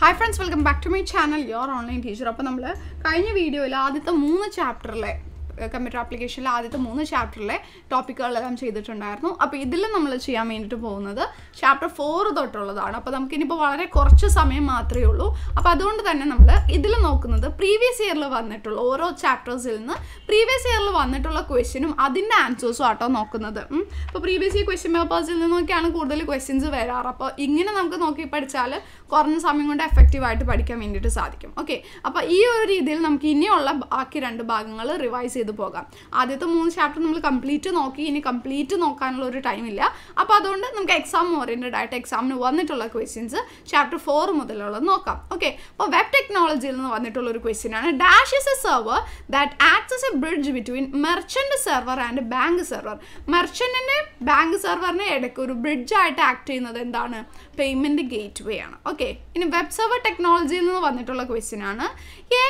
hi friends welcome back to my channel your online teacher അപ്പോൾ നമ്മൾ കഴിഞ്ഞ വീഡിയോയിൽ ആദ്യത്തെ മൂന്ന് ചാപ്റ്ററിലെ കമ്പ്യൂട്ടർ ആപ്ലിക്കേഷനിലെ ആദ്യത്തെ മൂന്ന് ചാപ്റ്ററിലെ ടോപ്പിക്കുകളെല്ലാം ചെയ്തിട്ടുണ്ടായിരുന്നു അപ്പോൾ ഇതിൽ നമ്മൾ ചെയ്യാൻ വേണ്ടിയിട്ട് പോകുന്നത് ചാപ്റ്റർ ഫോർ തൊട്ടുള്ളതാണ് അപ്പോൾ നമുക്കിനിപ്പോൾ വളരെ കുറച്ച് സമയം മാത്രമേ ഉള്ളൂ അപ്പോൾ അതുകൊണ്ട് തന്നെ നമ്മൾ ഇതിൽ നോക്കുന്നത് പ്രീവിയസ് ഇയറിൽ വന്നിട്ടുള്ള ഓരോ ചാപ്റ്റേഴ്സിൽ നിന്ന് പ്രീവിയസ് ഇയറിൽ വന്നിട്ടുള്ള ക്വസ്റ്റ്യനും അതിൻ്റെ ആൻസേഴ്സും ആട്ടോ നോക്കുന്നത് അപ്പോൾ പ്രീവിയസ് ഇയർ ക്വസ്റ്റ്യൻ പേപ്പേഴ്സിൽ നിന്നൊക്കെയാണ് കൂടുതൽ ക്വസ്റ്റ്യൻസ് വരാറ് അപ്പോൾ ഇങ്ങനെ നമുക്ക് നോക്കി പഠിച്ചാൽ കുറഞ്ഞ സമയം കൊണ്ട് എഫക്റ്റീവായിട്ട് പഠിക്കാൻ വേണ്ടിയിട്ട് സാധിക്കും ഓക്കെ അപ്പോൾ ഈ ഒരു രീതിയിൽ നമുക്ക് ഇനിയുള്ള ബാക്കി രണ്ട് ഭാഗങ്ങൾ റിവൈസ് ചെയ്ത് പോകാം ആദ്യത്തെ മൂന്ന് ചാപ്റ്റർ നമ്മൾ കംപ്ലീറ്റ് നോക്കി ഇനി കംപ്ലീറ്റ് നോക്കാനുള്ള ഒരു ടൈം ഇല്ല അപ്പോൾ അതുകൊണ്ട് നമുക്ക് എക്സാം ഓറിയൻറ്റഡ് ആയിട്ട് എക്സാമിന് വന്നിട്ടുള്ള ക്വസ്റ്റ്യൻസ് ചാപ്റ്റർ ഫോർ മുതലുള്ളത് നോക്കാം ഓക്കെ അപ്പോൾ വെബ് ടെക്നോളജിയിൽ നിന്ന് വന്നിട്ടുള്ള ഒരു ക്വസ്റ്റ്യൻ ആണ് dash is a server that acts as a bridge between merchant server and bank server മെർച്ചൻറ്റിൻ്റെ ബാങ്ക് സെർവറിന് ഇടയ്ക്ക് ഒരു ബ്രിഡ്ജ് ആയിട്ട് ആക്ട് ചെയ്യുന്നത് എന്താണ് പേയ്മെൻറ്റ് ഗേറ്റ് വേ ആണ് ഓക്കെ ഇനി വെബ് സെർവർ ടെക്നോളജിയിൽ നിന്ന് വന്നിട്ടുള്ള ക്വസ്റ്റ്യൻ ആണ് ഏ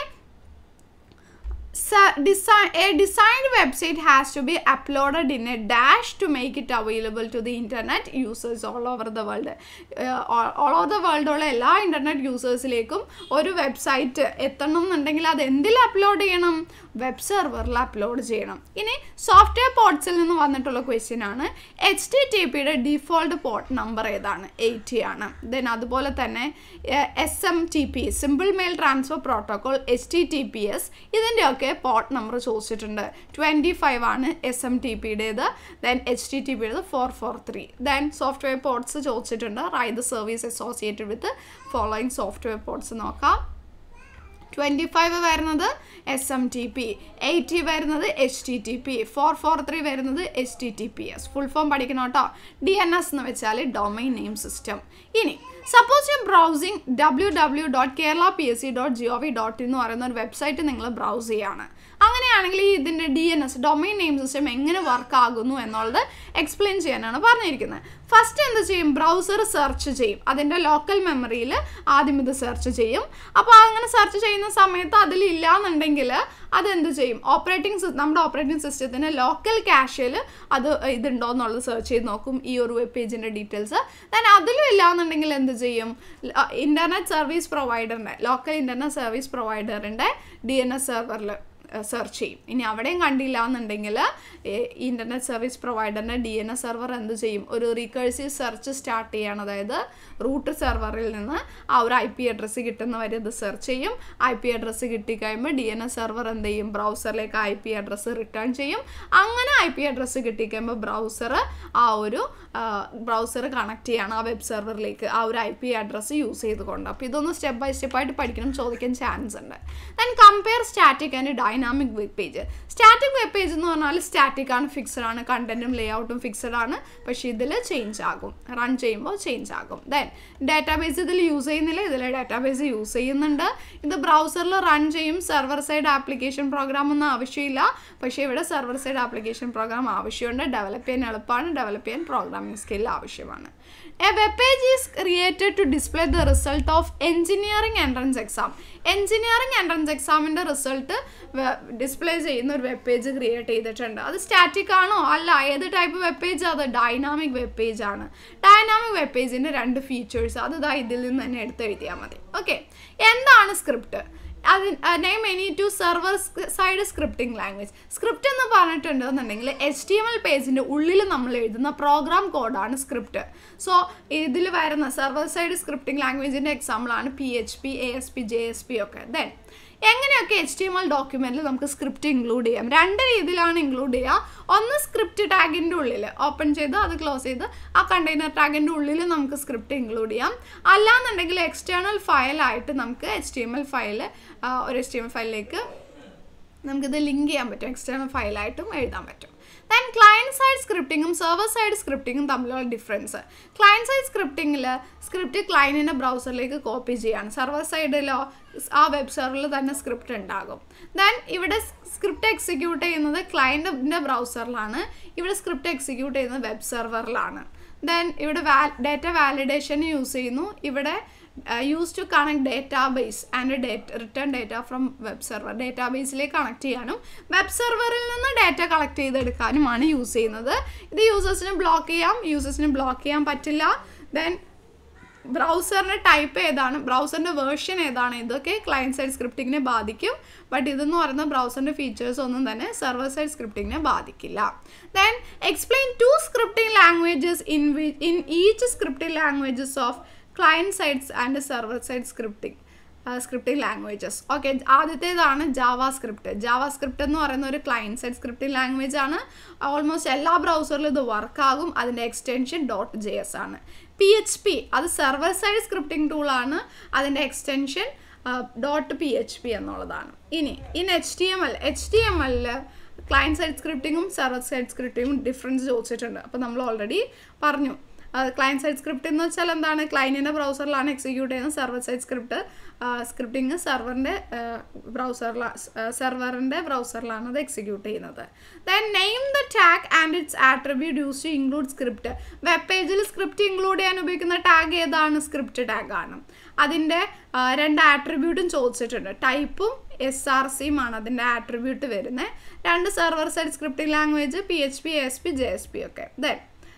design a designed website has to be uploaded in a dash to make it available to the internet users all over the world uh, all, all over the world ഉള്ള എല്ലാ internet യൂസേഴ്സിലേക്കും ഒരു website എത്തണം എന്നുണ്ടെങ്കിൽ അത് എന്തിൽ upload ചെയ്യണം web സെർവറിൽ upload ചെയ്യണം ഇനി സോഫ്റ്റ്വെയർ പോർട്സിൽ നിന്ന് വന്നിട്ടുള്ള ക്വസ്റ്റ്യൻ ആണ് എച്ച് ടി ടി പിയുടെ ഡിഫോൾട്ട് പോർട്ട് നമ്പർ ഏതാണ് എയ്റ്റി ആണ് ദെൻ അതുപോലെ തന്നെ S M T P simple mail transfer protocol H T T P S ഇതിൻ്റെയൊക്കെ പോർട്ട് നമ്പർ ചോദിച്ചിട്ടുണ്ട് ട്വൻറ്റി ഫൈവ് ആണ് എസ് എം ടി പിയുടേത് ദെൻ എച്ച് ടി ടി പിയുടേത് four four three then software ports ചോദിച്ചിട്ടുണ്ട് write the service associated with following software ports നോക്കാം twenty five വരുന്നത് S M T P eighty വരുന്നത് H T T P four four three വരുന്നത് H T T P S full form പഠിക്കണം കേട്ടോ D N S എന്ന് വെച്ചാൽ domain name system ഇനി suppose you browsing W W dot Kerala P S C dot G O V dot എന്ന് പറയുന്ന ഒരു website നിങ്ങൾ ബ്രൗസ് ചെയ്യാണ് അങ്ങനെയാണെങ്കിൽ ഈ ഇതിൻ്റെ D N S domain name system എങ്ങനെ വർക്ക് ആകുന്നു എന്നുള്ളത് എക്സ്പ്ലെയിൻ ചെയ്യാനാണ് പറഞ്ഞിരിക്കുന്നത് ഫസ്റ്റ് എന്ത് ചെയ്യും ബ്രൗസർ സെർച്ച് ചെയ്യും അതിൻ്റെ ലോക്കൽ മെമ്മറിയിൽ ആദ്യം ഇത് സെർച്ച് ചെയ്യും അപ്പോൾ അങ്ങനെ സെർച്ച് ചെയ്യുന്ന സമയത്ത് അതിലില്ല എന്നുണ്ടെങ്കിൽ അതെന്ത് ചെയ്യും ഓപ്പറേറ്റിംഗ് നമ്മുടെ ഓപ്പറേറ്റിംഗ് സിസ്റ്റത്തിന് ലോക്കൽ ക്യാഷിൽ അത് ഇതുണ്ടോ എന്നുള്ളത് സെർച്ച് ചെയ്ത് നോക്കും ഈ ഒരു വെബ് പേജിൻ്റെ ഡീറ്റെയിൽസ് ദെൻ അതിലും ഇല്ല എന്നുണ്ടെങ്കിൽ എന്ത് ചെയ്യും ഇൻ്റർനെറ്റ് സർവീസ് പ്രൊവൈഡറിൻ്റെ ലോക്കൽ ഇൻ്റർനെറ്റ് സർവീസ് പ്രൊവൈഡറിൻ്റെ ഡി എൻ എസ് സെർവറിൽ സെർച്ച് ചെയ്യും ഇനി അവിടെയും കണ്ടില്ല എന്നുണ്ടെങ്കിൽ ഇൻ്റർനെറ്റ് സർവീസ് പ്രൊവൈഡറിൻ്റെ ഡി എൻ എസ് സെർവർ എന്ത് ചെയ്യും ഒരു റീകേഴ്സീവ് സെർച്ച് സ്റ്റാർട്ട് ചെയ്യാണ് അതായത് റൂട്ട് സെർവറിൽ നിന്ന് ആ ഒരു ഐ പി അഡ്രസ്സ് കിട്ടുന്ന വരെ ഇത് സെർച്ച് ചെയ്യും ഐ പി അഡ്രസ്സ് കിട്ടിക്കഴിയുമ്പോൾ ഡി എൻ എസ് സെർവർ എന്ത് ചെയ്യും ബ്രൗസറിലേക്ക് ഐ പി അഡ്രസ്സ് റിട്ടേൺ ചെയ്യും അങ്ങനെ ഐ പി അഡ്രസ്സ് കിട്ടിക്കഴിയുമ്പോൾ ബ്രൗസർ ആ ഒരു ബ്രൗസർ കണക്ട് ചെയ്യാണ് ആ വെബ് സെർവറിലേക്ക് ആ ഒരു ഐ പി അഡ്രസ്സ് യൂസ് ചെയ്തുകൊണ്ട് അപ്പോൾ ഇതൊന്ന് സ്റ്റെപ്പ് ബൈ സ്റ്റെപ്പ് ആയിട്ട് പഠിക്കണം ചോദിക്കാൻ ചാൻസ് ഉണ്ട് then compare static and dynamic web page static web page എന്ന് പറഞ്ഞാൽ സ്റ്റാറ്റിക് ആണ് ഫിക്സഡ് ആണ് കണ്ടന്റും ലേ ഔട്ടും ഫിക്സഡ് ആണ് പക്ഷേ ഇതിൽ ചേഞ്ച് ആകും റൺ ചെയ്യുമ്പോൾ ചേഞ്ച് ആകും ദെൻ ഡാറ്റാബേസ് ഇതിൽ യൂസ് ചെയ്യുന്നില്ല ഇതിൽ ഡാറ്റാബേസ് യൂസ് ചെയ്യുന്നുണ്ട് ഇത് ബ്രൗസറിൽ റൺ ചെയ്യും സെർവർ സൈഡ് ആപ്ലിക്കേഷൻ പ്രോഗ്രാം ഒന്നും ആവശ്യമില്ല പക്ഷേ ഇവിടെ സെർവർ സൈഡ് ആപ്ലിക്കേഷൻ പ്രോഗ്രാം ആവശ്യമുണ്ട് ഡെവലപ്പ് ചെയ്യാൻ എളുപ്പമാണ് ഡെവലപ്പ് ചെയ്യാൻ പ്രോഗ്രാമിംഗ് സ്കിൽ ആവശ്യമാണ് a web page is created to display the result of engineering entrance exam engineering entrance എക്സാമിൻ്റെ റിസൾട്ട് ഡിസ്പ്ലേ ചെയ്യുന്ന ഒരു വെബ് പേജ് ക്രിയേറ്റ് ചെയ്തിട്ടുണ്ട് അത് സ്റ്റാറ്റിക് ആണോ അല്ല ഏത് ടൈപ്പ് വെബ് പേജ് അത് ഡൈനാമിക് വെബ് പേജ് ആണ് ഡൈനാമിക് വെബ് പേജിൻ്റെ രണ്ട് ഫീച്ചേഴ്സ് അത് ഇതാ ഇതിൽ നിന്ന് തന്നെ എടുത്ത് എഴുതിയാൽ മതി ഓക്കെ എന്താണ് സ്ക്രിപ്റ്റ് അത് name any two server side scripting language script എന്ന് പറഞ്ഞിട്ടുണ്ടെന്നുണ്ടെങ്കിൽ എച്ച് ടി എം എൽ പേജിൻ്റെ ഉള്ളിൽ നമ്മൾ എഴുതുന്ന പ്രോഗ്രാം കോഡാണ് സ്ക്രിപ്റ്റ് സോ ഇതിൽ വരുന്ന സെർവർ സൈഡ് സ്ക്രിപ്റ്റിംഗ് ലാംഗ്വേജിൻ്റെ എക്സാമ്പിളാണ് P H P A S P J S P ഒക്കെ ദെൻ എങ്ങനെയൊക്കെ എച്ച് ടി എം എൽ ഡോക്യുമെൻറ്റിൽ നമുക്ക് സ്ക്രിപ്റ്റ് ഇൻക്ലൂഡ് ചെയ്യാം രണ്ട് രീതിയിലാണ് ഇൻക്ലൂഡ് ചെയ്യുക ഒന്ന് സ്ക്രിപ്റ്റ് ടാഗിൻ്റെ ഉള്ളിൽ ഓപ്പൺ ചെയ്ത് അത് ക്ലോസ് ചെയ്ത് ആ കണ്ടെയ്നർ ടാഗിൻ്റെ ഉള്ളിൽ നമുക്ക് സ്ക്രിപ്റ്റ് ഇൻക്ലൂഡ് ചെയ്യാം അല്ലാന്നുണ്ടെങ്കിൽ എക്സ്റ്റേണൽ ഫയലായിട്ട് നമുക്ക് H T M L file ഒരു എച്ച് ടി എം എൽ ഫയലിലേക്ക് നമുക്കിത് ലിങ്ക് ചെയ്യാൻ പറ്റും എക്സ്റ്റേണൽ ഫയലായിട്ടും എഴുതാൻ പറ്റും ദെൻ ക്ലയൻറ്റ് സൈഡ് സ്ക്രിപ്റ്റിങ്ങും സെർവർ സൈഡ് സ്ക്രിപ്റ്റിങ്ങും തമ്മിലുള്ള ഡിഫറൻസ് ക്ലയൻറ്റ് സൈഡ് സ്ക്രിപ്റ്റിങ്ങിൽ സ്ക്രിപ്റ്റ് ക്ലയൻറ്റിൻ്റെ ബ്രൗസറിലേക്ക് കോപ്പി ചെയ്യാണ് സെർവർ സൈഡിലോ ആ വെബ് സെർവറിൽ തന്നെ സ്ക്രിപ്റ്റ് ഉണ്ടാകും ദെൻ ഇവിടെ സ്ക്രിപ്റ്റ് എക്സിക്യൂട്ട് ചെയ്യുന്നത് ക്ലയൻറ്റിൻ്റെ ബ്രൗസറിലാണ് ഇവിടെ സ്ക്രിപ്റ്റ് എക്സിക്യൂട്ട് ചെയ്യുന്നത് വെബ് സെർവറിലാണ് ദെൻ ഇവിടെ വാ ഡേറ്റ വാലിഡേഷൻ യൂസ് ചെയ്യുന്നു ഇവിടെ use to connect database and data return data from web server ഡേറ്റാബേസിലേക്ക് കണക്ട് ചെയ്യാനും വെബ് സെർവറിൽ നിന്ന് ഡേറ്റ കളക്ട് ചെയ്തെടുക്കാനുമാണ് യൂസ് ചെയ്യുന്നത് ഇത് യൂസേഴ്സിന് ബ്ലോക്ക് ചെയ്യാം യൂസേഴ്സിന് ബ്ലോക്ക് ചെയ്യാൻ പറ്റില്ല ദെൻ ബ്രൗസറിൻ്റെ ടൈപ്പ് ഏതാണ് ബ്രൗസറിൻ്റെ വേർഷൻ ഏതാണ് ഇതൊക്കെ ക്ലയൻറ്റ് സൈഡ് സ്ക്രിപ്റ്റിങ്ങിനെ ബാധിക്കും ബട്ട് ഇതെന്ന് പറയുന്ന ബ്രൗസറിൻ്റെ ഫീച്ചേഴ്സ് ഒന്നും തന്നെ സെർവർ സൈഡ് സ്ക്രിപ്റ്റിങ്ങിനെ ബാധിക്കില്ല then explain two scripting languages in in each scripting languages of client sides and server side scripting scripting languages okay ആദ്യത്തേതാണ് ജാവ സ്ക്രിപ്റ്റ് ജാവ സ്ക്രിപ്റ്റ് എന്ന് പറയുന്ന ഒരു ക്ലയൻറ്റ് സൈഡ് സ്ക്രിപ്റ്റിംഗ് ലാംഗ്വേജ് ആണ് almost എല്ലാ ബ്രൗസറിലും ഇത് വർക്കാകും അതിൻ്റെ എക്സ്റ്റൻഷൻ ഡോട്ട് ജെ എസ് ആണ് പി എച്ച് പി അത് സെർവർ സൈഡ് സ്ക്രിപ്റ്റിംഗ് ടൂളാണ് അതിൻ്റെ extension dot P H P എന്നുള്ളതാണ് ഇനി in H T M L H T M എല്ലിൽ ക്ലയൻറ്റ് സൈഡ് സ്ക്രിപ്റ്റിങ്ങും സെർവർ സൈഡ് സ്ക്രിപ്റ്റിങ്ങും ഡിഫറൻസ് ചോദിച്ചിട്ടുണ്ട് അപ്പോൾ നമ്മൾ ഓൾറെഡി പറഞ്ഞു ക്ലയൻറ്റ് സൈഡ് സ്ക്രിപ്റ്റ് എന്ന് വെച്ചാൽ എന്താണ് ക്ലയൻറ്റിൻ്റെ ബ്രൗസറിലാണ് എക്സിക്യൂട്ട് ചെയ്യുന്നത് സെർവർ സൈഡ് സ്ക്രിപ്റ്റ് സ്ക്രിപ്റ്റിംഗ് സെർവറിൻ്റെ ബ്രൗസറിലാണ് സെർവറിൻ്റെ ബ്രൗസറിലാണ് അത് എക്സിക്യൂട്ട് ചെയ്യുന്നത് then name the tag and its attribute use to include script web പേജിൽ സ്ക്രിപ്റ്റ് ഇൻക്ലൂഡ് ചെയ്യാൻ ഉപയോഗിക്കുന്ന ടാഗ് ഏതാണ് സ്ക്രിപ്റ്റ് ടാഗ് ആണ് അതിൻ്റെ രണ്ട് ആട്രിബ്യൂട്ടും ചോദിച്ചിട്ടുണ്ട് ടൈപ്പും എസ് ആർ സിയും ആണ് അതിൻ്റെ ആട്രിബ്യൂട്ട് വരുന്നത് രണ്ട് server side scripting language P H P A P J S P ഒക്കെ ദെൻ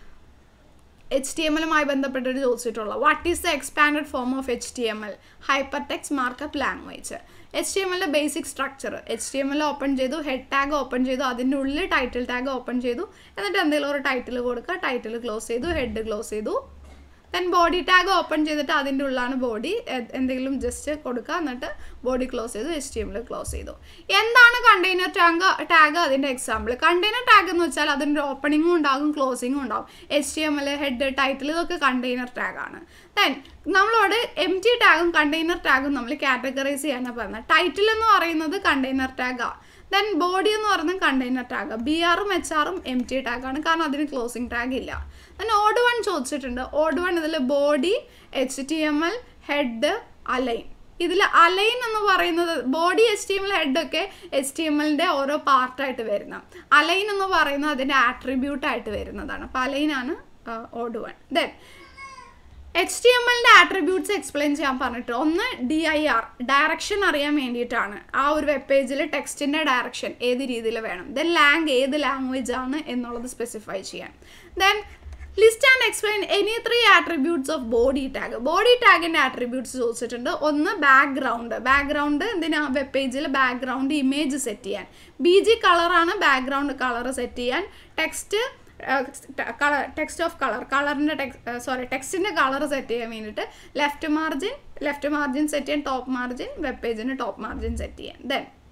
എച്ച് ടി എം എല്ലുമായി ബന്ധപ്പെട്ടിട്ട് ചോദിച്ചിട്ടുള്ള what is the expanded form of H T M L hyper text markup language H T M എല്ലിൻ്റെ basic structure H T M L open ചെയ്തു head tag open ചെയ്തു അതിൻ്റെ ഉള്ളിൽ title tag open ചെയ്തു എന്നിട്ട് എന്തെങ്കിലും ഒരു ടൈറ്റിൽ കൊടുക്കുക ടൈറ്റിൽ ക്ലോസ് ചെയ്തു ഹെഡ് ക്ലോസ് ചെയ്തു ദെൻ ബോഡി ടാഗ് ഓപ്പൺ ചെയ്തിട്ട് അതിൻ്റെ ഉള്ളിലാണ് ബോഡി എന്തെങ്കിലും ജസ്റ്റ് കൊടുക്കുക എന്നിട്ട് ബോഡി ക്ലോസ് ചെയ്തു എച്ച് ടി എമ്മിൽ ക്ലോസ് ചെയ്തു എന്താണ് കണ്ടെയ്നർ ടാഗ് ടാഗ് അതിൻ്റെ എക്സാമ്പിൾ കണ്ടെയ്നർ ടാഗ് എന്ന് വെച്ചാൽ അതിൻ്റെ ഓപ്പണിങ്ങും ഉണ്ടാകും ക്ലോസിങ്ങും ഉണ്ടാകും H T M L head title ഇതൊക്കെ കണ്ടെയ്നർ ടാഗാണ് ദെൻ നമ്മളോട് എം ടി ടാഗും കണ്ടെയ്നർ ടാഗും നമ്മൾ കാറ്റഗറൈസ് ചെയ്യാനാണ് പറഞ്ഞത് ടൈറ്റിൽ എന്ന് പറയുന്നത് കണ്ടെയ്നർ ടാഗാണ് ദെൻ ബോഡി എന്ന് പറയുന്നത് കണ്ടെയ്നർ ടാഗ് ബി ആറും എച്ച് ആറും എം ടി ടാഗാണ് കാരണം അതിന് ക്ലോസിംഗ് ടാഗ് ഇല്ല ദെൻ ഓഡ് വൺ ചോദിച്ചിട്ടുണ്ട് ഓഡ് വൺ ഇതിൽ body H T M L head align ഇതിൽ അലൈൻ എന്ന് പറയുന്നത് body H T M L ഹെഡൊക്കെ എച്ച് ടി എം എല്ലിൻ്റെ ഓരോ പാർട്ടായിട്ട് വരുന്ന അലൈൻ എന്ന് പറയുന്നത് അതിൻ്റെ ആട്രിബ്യൂട്ടായിട്ട് വരുന്നതാണ് അപ്പോൾ അലൈനാണ് odd one then H T M എല്ലിൻ്റെ ആട്രിബ്യൂട്ട്സ് എക്സ്പ്ലെയിൻ ചെയ്യാൻ പറഞ്ഞിട്ട് ഒന്ന് ഡി ഐ ആർ ഡയറക്ഷൻ അറിയാൻ വേണ്ടിയിട്ടാണ് ആ ഒരു വെബ് പേജിൽ ടെക്സ്റ്റിൻ്റെ ഡയറക്ഷൻ ഏത് രീതിയിൽ വേണം ദെൻ ലാംഗ് ഏത് ലാംഗ്വേജ് ആണ് എന്നുള്ളത് സ്പെസിഫൈ ചെയ്യാൻ then list and explain any three attributes of body tag body ടാഗിൻ്റെ ആട്രിബ്യൂട്ട്സ് ചോദിച്ചിട്ടുണ്ട് ഒന്ന് ബാക്ക്ഗ്രൗണ്ട് ബാക്ക്ഗ്രൗണ്ട് എന്തിനാ വെബ് പേജിൽ ബാക്ക്ഗ്രൗണ്ട് ഇമേജ് സെറ്റ് ചെയ്യാൻ ബി ജി കളറാണ് ബാക്ക്ഗ്രൗണ്ട് കളർ സെറ്റ് ചെയ്യാൻ text colour text of colour കളറിൻ്റെ ടെക്സ് സോറി ടെക്സ്റ്റിൻ്റെ കളർ സെറ്റ് ചെയ്യാൻ വേണ്ടിയിട്ട് left margin left margin set ചെയ്യാൻ ടോപ്പ് മാർജിൻ വെബ് പേജിന് ടോപ്പ് മാർജിൻ സെറ്റ് ചെയ്യാൻ ദെൻ